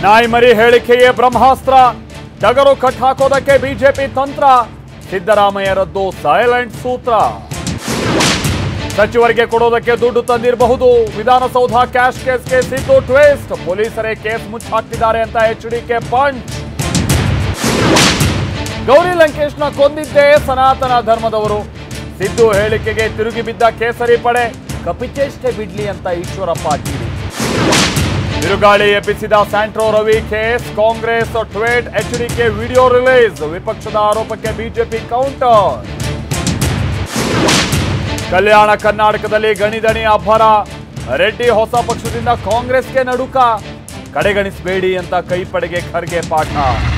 ನಾಯಿ ಮರಿ ಹೇಳಿಕೆಯೇ ಬ್ರಹ್ಮಾಸ್ತ್ರ ಟಗರು ಕಟ್ ಹಾಕೋದಕ್ಕೆ ಬಿಜೆಪಿ ತಂತ್ರ ಸಿದ್ದರಾಮಯ್ಯರದ್ದು ಸೈಲೆಂಟ್ ಸೂತ್ರ ಸಚಿವರಿಗೆ ಕೊಡೋದಕ್ಕೆ ದುಡ್ಡು ತಂದಿರಬಹುದು ವಿಧಾನಸೌಧ ಕ್ಯಾಶ್ ಕೇಸ್ಗೆ ಸಿದ್ದು ಟ್ವಿಸ್ಟ್ ಪೊಲೀಸರೇ ಕೇಸ್ ಮುಚ್ಚಾಕ್ತಿದ್ದಾರೆ ಅಂತ ಎಚ್ಡಿಕೆ ಪಂಚ್ ಗೌರಿ ಲಂಕೇಶ್ನ ಕೊಂದಿದ್ದೇ ಸನಾತನ ಧರ್ಮದವರು ಸಿದ್ದು ಹೇಳಿಕೆಗೆ ತಿರುಗಿ ಬಿದ್ದ ಕೇಸರಿ ಪಡೆ ಕಪಿಚೇಷ್ಟೆ ಬಿಡ್ಲಿ ಅಂತ ಈಶ್ವರಪ್ಪ ಕಿಡಿ ಬಿರುಗಾಳಿ ಎಬ್ಬಿಸಿದ Santro Ravi case Congress tweet HDK video release ವಿಪಕ್ಷದ ಆರೋಪಕ್ಕೆ ಬಿಜೆಪಿ ಕೌಂಟರ್ ಕಲ್ಯಾಣ ಕರ್ನಾಟಕದಲ್ಲಿ ಗಣಿದಣಿ ಅಬ್ಬರ ರೆಡ್ಡಿ ಹೊಸ ಪಕ್ಷದಿಂದ ಕಾಂಗ್ರೆಸ್ಗೆ ನಡುಕ ಕಡೆಗಣಿಸಬೇಡಿ ಅಂತ ಕೈಪಡೆಗೆ ಖರ್ಗೆ ಪಾಠ